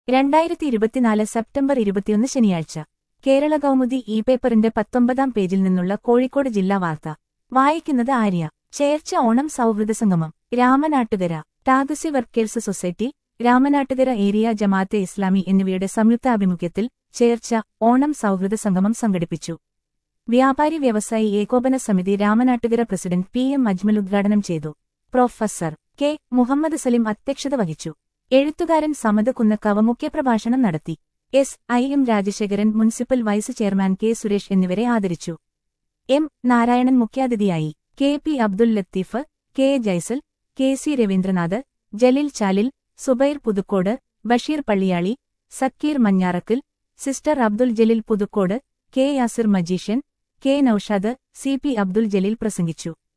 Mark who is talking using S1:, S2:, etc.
S1: രണ്ടായിരത്തി ഇരുപത്തിനാല് സെപ്റ്റംബർ ഇരുപത്തിയൊന്ന് ശനിയാഴ്ച കേരള കൗമുദി ഇ പേപ്പറിന്റെ പത്തൊമ്പതാം പേജിൽ നിന്നുള്ള കോഴിക്കോട് ജില്ലാ വാർത്ത വായിക്കുന്നത് ആര്യ ചേർച്ച ഓണം സൗഹൃദ സംഗമം രാമനാട്ടുകര ടാഗസി workers society Ramanattukara area Jamaate Islami എന്നിവയുടെ സംയുക്താഭിമുഖ്യത്തിൽ ചേർച്ച ഓണം സൗഹൃദ സംഗമം സംഘടിപ്പിച്ചു വ്യാപാരി വ്യവസായി ഏകോപന സമിതി Ramanattukara president P M Ajmal ഉദ്ഘാടനം ചെയ്തു പ്രൊഫസർ കെ മുഹമ്മദ് സലിം അധ്യക്ഷത വഹിച്ചു എഴുത്തുകാരൻ സമദ് കുന്നക്കാവ് മുഖ്യപ്രഭാഷണം നടത്തി S I M Rajasekharan municipal vice chairman K Suresh എന്നിവരെ ആദരിച്ചു എം നാരായണൻ മുഖ്യാതിഥിയായി K P Abdul Latheef K A Jaisal K C Ravindranath Jaleel Chalil Subair Puthukkode Basheer Palliyali Sakkeer Manjarakkal sister Abdul Jaleel Puthukkode K Yasir magician K Noushad C P Abdul Jaleel പ്രസംഗിച്ചു